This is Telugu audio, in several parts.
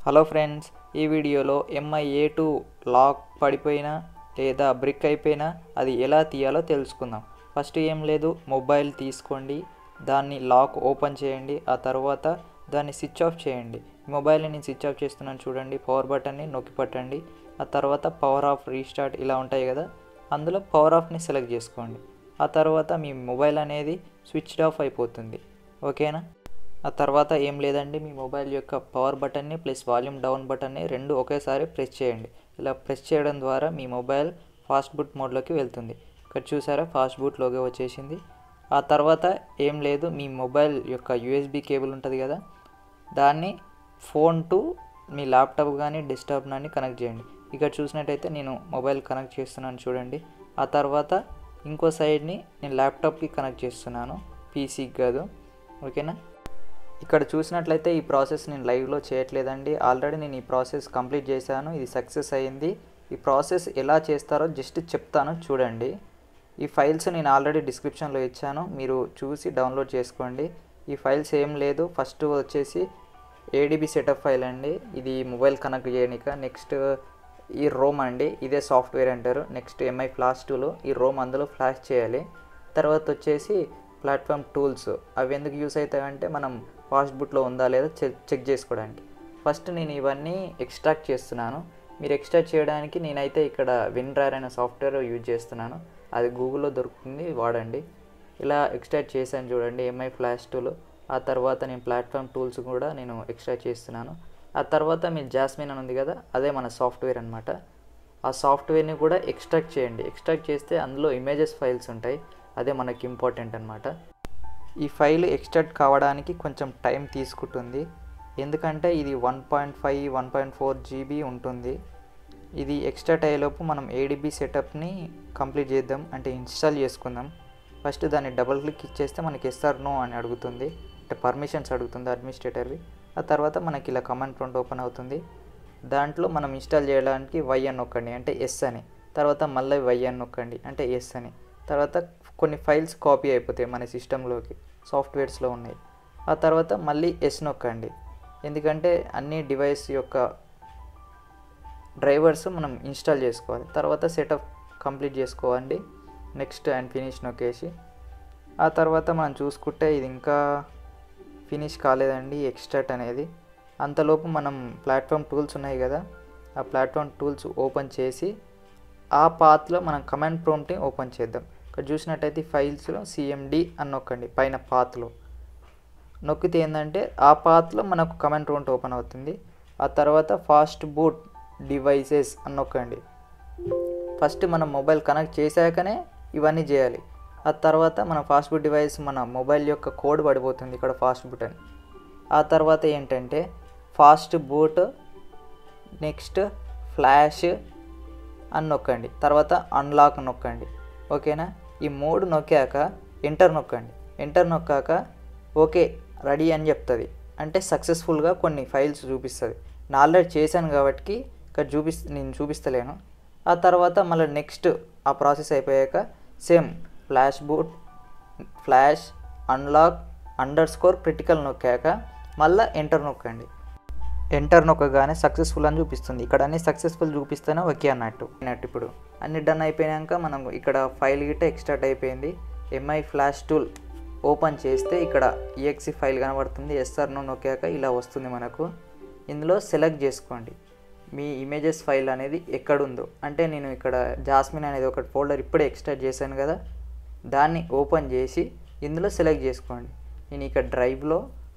హలో ఫ్రెండ్స్ ఈ వీడియోలో ఎంఐ ఏ టూ లాక్ పడిపోయినా లేదా బ్రిక్ అయిపోయినా అది ఎలా తీయాలో తెలుసుకుందాం ఫస్ట్ ఏం లేదు మొబైల్ తీసుకోండి దాన్ని లాక్ ఓపెన్ చేయండి ఆ తర్వాత దాన్ని స్విచ్ ఆఫ్ చేయండి మొబైల్ని నేను స్విచ్ ఆఫ్ చేస్తున్నాను చూడండి పవర్ బటన్ని నొక్కి పట్టండి ఆ తర్వాత పవర్ ఆఫ్ రీస్టార్ట్ ఇలా ఉంటాయి కదా అందులో పవర్ ఆఫ్ని సెలెక్ట్ చేసుకోండి ఆ తర్వాత మీ మొబైల్ అనేది స్విచ్డ్ ఆఫ్ అయిపోతుంది ఓకేనా ఆ తర్వాత ఏం లేదండి మీ మొబైల్ యొక్క పవర్ బటన్ని ప్లస్ వాల్యూమ్ డౌన్ బటన్ని రెండు ఒకేసారి ప్రెస్ చేయండి ఇలా ప్రెస్ చేయడం ద్వారా మీ మొబైల్ ఫాస్ట్ బూట్ మోడ్లోకి వెళ్తుంది ఇక్కడ చూసారా ఫాస్ట్ బూట్ లోగో వచ్చేసింది ఆ తర్వాత ఏం లేదు మీ మొబైల్ యొక్క యూఎస్బి కేబుల్ ఉంటుంది కదా దాన్ని ఫోన్ టు మీ ల్యాప్టాప్ కానీ డెస్క్టాప్ కానీ కనెక్ట్ చేయండి ఇక్కడ చూసినట్టయితే నేను మొబైల్ కనెక్ట్ చేస్తున్నాను చూడండి ఆ తర్వాత ఇంకో సైడ్ని నేను ల్యాప్టాప్కి కనెక్ట్ చేస్తున్నాను పీసీకి కాదు ఓకేనా ఇక్కడ చూసినట్లయితే ఈ ప్రాసెస్ నేను లైవ్లో చేయట్లేదండి ఆల్రెడీ నేను ఈ ప్రాసెస్ కంప్లీట్ చేశాను ఇది సక్సెస్ అయ్యింది ఈ ప్రాసెస్ ఎలా చేస్తారో జస్ట్ చెప్తాను చూడండి ఈ ఫైల్స్ నేను ఆల్రెడీ డిస్క్రిప్షన్లో ఇచ్చాను మీరు చూసి డౌన్లోడ్ చేసుకోండి ఈ ఫైల్స్ ఏం లేదు ఫస్ట్ వచ్చేసి ఏడిబి సెటప్ ఫైల్ అండి ఇది మొబైల్ కనెక్ట్ చేయనిక నెక్స్ట్ ఈ రోమ్ అండి ఇదే సాఫ్ట్వేర్ అంటారు నెక్స్ట్ ఎంఐ ఫ్లాష్ టూలో ఈ రోమ్ అందులో ఫ్లాష్ చేయాలి తర్వాత వచ్చేసి ప్లాట్ఫామ్ టూల్స్ అవి ఎందుకు యూస్ అవుతాయంటే మనం ఫాస్ట్ బుట్లో ఉందా లేదా చెక్ చెక్ చేసుకోవడానికి ఫస్ట్ నేను ఇవన్నీ ఎక్స్ట్రాక్ట్ చేస్తున్నాను మీరు ఎక్స్ట్రాక్ట్ చేయడానికి నేనైతే ఇక్కడ విన్రార్ అనే సాఫ్ట్వేర్ యూజ్ చేస్తున్నాను అది గూగుల్లో దొరుకుతుంది వాడండి ఇలా ఎక్స్ట్రాక్ట్ చేశాను చూడండి ఎంఐ ఫ్లాష్ టూల్ ఆ తర్వాత నేను ప్లాట్ఫామ్ టూల్స్ కూడా నేను ఎక్స్ట్రాక్ట్ చేస్తున్నాను ఆ తర్వాత మీ జాస్మిన్ అని ఉంది కదా అదే మన సాఫ్ట్వేర్ అనమాట ఆ సాఫ్ట్వేర్ని కూడా ఎక్స్ట్రాక్ట్ చేయండి ఎక్స్ట్రాక్ట్ చేస్తే అందులో ఇమేజెస్ ఫైల్స్ ఉంటాయి అదే మనకి ఇంపార్టెంట్ అనమాట ఈ ఫైల్ ఎక్స్ట్రాక్ట్ కావడానికి కొంచెం టైం తీసుకుంటుంది ఎందుకంటే ఇది one point five one point four GB ఉంటుంది ఇది ఎక్స్ట్రాక్ట్ అయ్యేలోపు మనం ఏడిబి సెటప్ని కంప్లీట్ చేద్దాం అంటే ఇన్స్టాల్ చేసుకుందాం ఫస్ట్ దాన్ని డబుల్ క్లిక్ ఇచ్చేస్తే మనకి ఎస్ఆర్ నో అని అడుగుతుంది అంటే పర్మిషన్స్ అడుగుతుంది అడ్మినిస్ట్రేటర్వి ఆ తర్వాత మనకి ఇలా కమాండ్ ఫ్రంట్ ఓపెన్ అవుతుంది దాంట్లో మనం ఇన్స్టాల్ చేయడానికి వై అని నొక్కండి అంటే ఎస్ అని తర్వాత మళ్ళీ వై అని నొక్కండి అంటే ఎస్ అని తర్వాత కొన్ని ఫైల్స్ కాపీ అయిపోతాయి మన సిస్టంలోకి సాఫ్ట్వేర్స్లో ఉన్నాయి ఆ తర్వాత మళ్ళీ ఎస్ నొక్కండి ఎందుకంటే అన్ని డివైస్ యొక్క డ్రైవర్స్ మనం ఇన్స్టాల్ చేసుకోవాలి తర్వాత సెటప్ కంప్లీట్ చేసుకోవాలి నెక్స్ట్ అండ్ ఫినిష్ నొక్కేసి ఆ తర్వాత మనం చూసుకుంటే ఇది ఇంకా ఫినిష్ కాలేదండి ఎక్స్ట్రాక్ట్ అనేది అంతలోపు మనం ప్లాట్ఫామ్ టూల్స్ ఉన్నాయి కదా ఆ ప్లాట్ఫామ్ టూల్స్ ఓపెన్ చేసి ఆ పాత్లో మనం కమాండ్ ప్రోమ్ట్ని ఓపెన్ చేద్దాం ఇక్కడ చూసినట్టయితే ఫైల్స్లో సిఎండి అని నొక్కండి పైన పాత్లో నొక్కితే ఏంటంటే ఆ పాత్లో మనకు కమాండ్ ప్రోమ్ట్ ఓపెన్ అవుతుంది ఆ తర్వాత ఫాస్ట్ బూట్ డివైసెస్ అని నొక్కండి ఫస్ట్ మనం మొబైల్ కనెక్ట్ చేశాకనే ఇవన్నీ చేయాలి ఆ తర్వాత మన ఫాస్ట్ బూట్ డివైస్ మన మొబైల్ యొక్క కోడ్ పడిపోతుంది ఇక్కడ ఫాస్ట్ బూట్ అని ఆ తర్వాత ఏంటంటే ఫాస్ట్ బూట్ నెక్స్ట్ ఫ్లాష్ అని నొక్కండి తర్వాత అన్లాక్ నొక్కండి ఓకేనా ఈ మూడు నొక్కాక ఎంటర్ నొక్కండి ఎంటర్ నొక్కాక ఓకే రెడీ అని చెప్తుంది అంటే సక్సెస్ఫుల్గా కొన్ని ఫైల్స్ చూపిస్తుంది నేను ఆల్రెడీ చేశాను కాబట్టి ఇక్కడ చూపిస్ నేను చూపిస్తలేను ఆ తర్వాత మళ్ళీ నెక్స్ట్ ఆ ప్రాసెస్ అయిపోయాక same flash boot flash unlock underscore critical నొక్కాక మళ్ళీ ఎంటర్ నొక్కండి ఎంటర్ నొక్కగానే సక్సెస్ఫుల్ అని చూపిస్తుంది ఇక్కడ అన్ని సక్సెస్ఫుల్ చూపిస్తేనే ఓకే అన్నట్టు అన్నట్టు ఇప్పుడు అన్ని డన్ అయిపోయాక మనం ఇక్కడ ఫైల్ గిట్ట ఎక్స్ట్రాక్ట్ అయిపోయింది ఎంఐ ఫ్లాష్ టూల్ ఓపెన్ చేస్తే ఇక్కడ ఈఎక్సి ఫైల్ కనబడుతుంది ఎస్ఆర్ నో నొక్కాక ఇలా వస్తుంది మనకు ఇందులో సెలెక్ట్ చేసుకోండి మీ ఇమేజెస్ ఫైల్ అనేది ఎక్కడుందో అంటే నేను ఇక్కడ జాస్మిన్ అనేది ఒక ఫోల్డర్ ఇప్పుడే ఎక్స్ట్రాక్ట్ చేశాను కదా దాన్ని ఓపెన్ చేసి ఇందులో సెలెక్ట్ చేసుకోండి నేను ఇక్కడ డ్రైవ్లో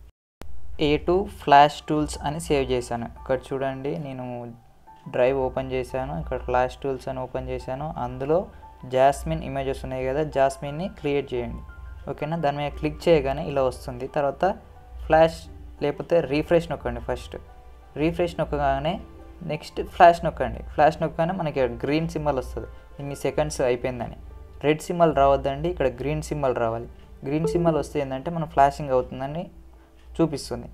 ఏ టూ ఫ్లాష్ టూల్స్ అని సేవ్ చేశాను ఇక్కడ చూడండి నేను డ్రైవ్ ఓపెన్ చేశాను ఇక్కడ ఫ్లాష్ టూల్స్ అని ఓపెన్ చేశాను అందులో జాస్మిన్ ఇమేజెస్ ఉన్నాయి కదా జాస్మిన్ని క్రియేట్ చేయండి ఓకేనా దాని మీద క్లిక్ చేయగానే ఇలా వస్తుంది తర్వాత ఫ్లాష్ లేకపోతే రీఫ్రెష్ నొక్కండి ఫస్ట్ రీఫ్రెష్ నొక్కగానే నెక్స్ట్ ఫ్లాష్ నొక్కండి ఫ్లాష్ నొక్కగానే మనకి గ్రీన్ సింబల్ వస్తుంది ఇన్ని సెకండ్స్ అయిపోయిందని రెడ్ సింబల్ రావద్దండి ఇక్కడ గ్రీన్ సింబల్ రావాలి గ్రీన్ సింబల్ వస్తే ఏంటంటే మనం ఫ్లాషింగ్ అవుతుందని చూపిస్తుంది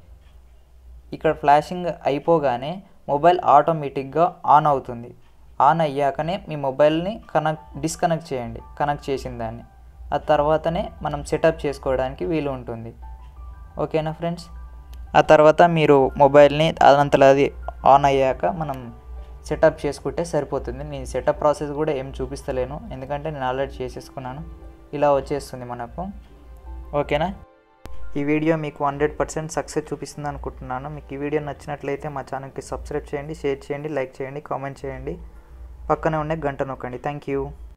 ఇక్కడ ఫ్లాషింగ్ అయిపోగానే మొబైల్ ఆటోమేటిక్గా ఆన్ అవుతుంది ఆన్ అయ్యాకనే మీ మొబైల్ని కనెక్ట్ డిస్కనెక్ట్ చేయండి కనెక్ట్ చేసిన దాన్ని ఆ తర్వాతనే మనం సెటప్ చేసుకోవడానికి వీలు ఉంటుంది ఓకేనా ఫ్రెండ్స్ ఆ తర్వాత మీరు మొబైల్ని అదంతలో అది ఆన్ అయ్యాక మనం సెటప్ చేసుకుంటే సరిపోతుంది నేను సెటప్ ప్రాసెస్ కూడా ఏం చూపిస్తలేను ఎందుకంటే నేను ఆల్రెడీ చేసేసుకున్నాను ఇలా వచ్చేస్తుంది మనకు ఓకేనా ఈ వీడియో మీకు హండ్రెడ్ పర్సెంట్ సక్సెస్ చూపిస్తుంది అనుకుంటున్నాను మీకు ఈ వీడియో నచ్చినట్లయితే మా ఛానల్కి సబ్స్క్రైబ్ చేయండి షేర్ చేయండి లైక్ చేయండి కామెంట్ చేయండి పక్కనే ఉండే గంట నొక్కండి థ్యాంక్ యూ